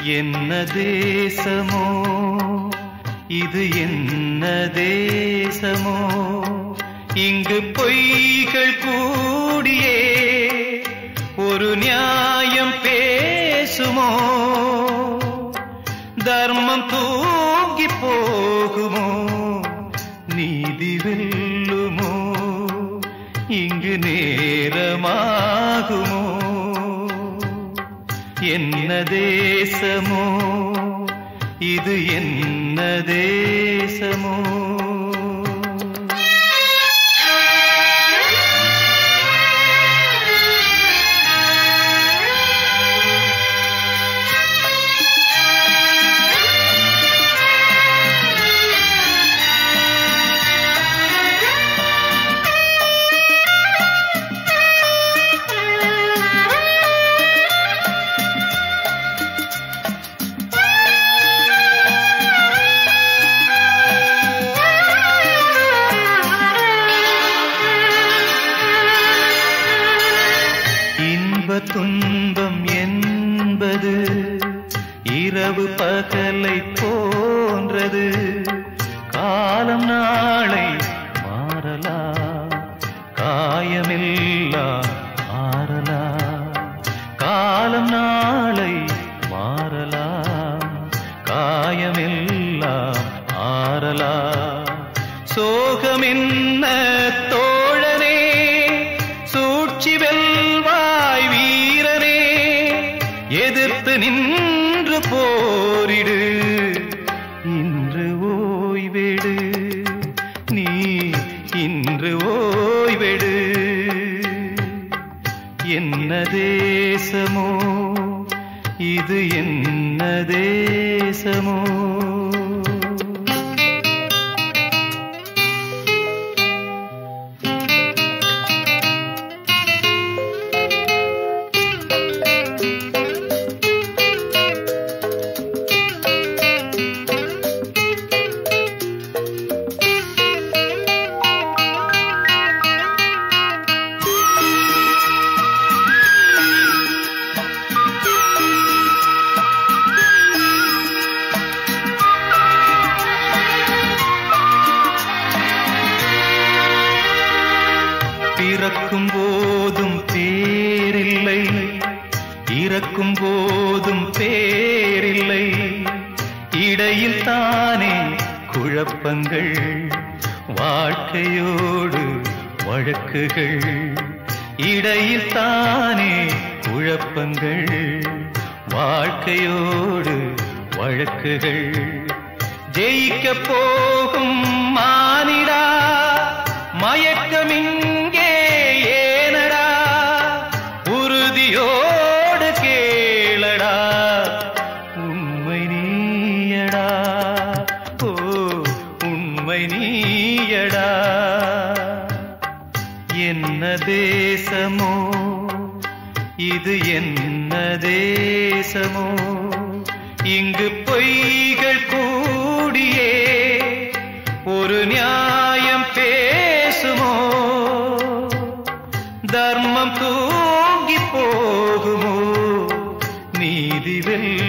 என்ன தேசமோ இது என்ன தேசமோ இங்கு பொய்கள் கூடியே ஒரு நியாயம் பேசுமோ தர்மம் தூங்கி போகுமோ நீதி வெல்லுமோ இங்கு நேரமாகுமோ என்ன தேசமோ இது என்ன தேசமோ இன்ப துன்பம் என்பது இரவு பகலை போன்றது காலம் நாளை மாறலாம் காயமெல்லாம் மாறலாம் காலம் நாளை மாறலாம் காயமெல்லாம் ஆறலாம் சோகம் என்ன தோழனே சூழ்ச்சி வெல்வாய் வீரனே எதிர்த்து நின்று போரிடு இன்று ஓய்வெடு நீ இன்று ஓய்வெடு என்ன தேசமோ இது என்ன தேசமோ பிறக்கும் போதும் பேரில்லை இறக்கும் போதும் பேரில்லை இடையில் தானே குழப்பங்கள் வாழ்க்கையோடு வழக்குகள் இடையில் தானே குழப்பங்கள் வாழ்க்கையோடு வழக்குகள் ஜெயிக்க போகும் மானிடா மயக்கமிங்கே ஏனடா உறுதியோடு கேளடா உண்மை நீயடா ஓ உண்மை நீயடா என்ன தேசமோ இது என்ன தேசமோ இங்கு பொய்கள் கூடியே ஒரு நியாயம் பேசுமோ தர்மம் தூங்கி போகுமோ நீதி வெல்லுமோ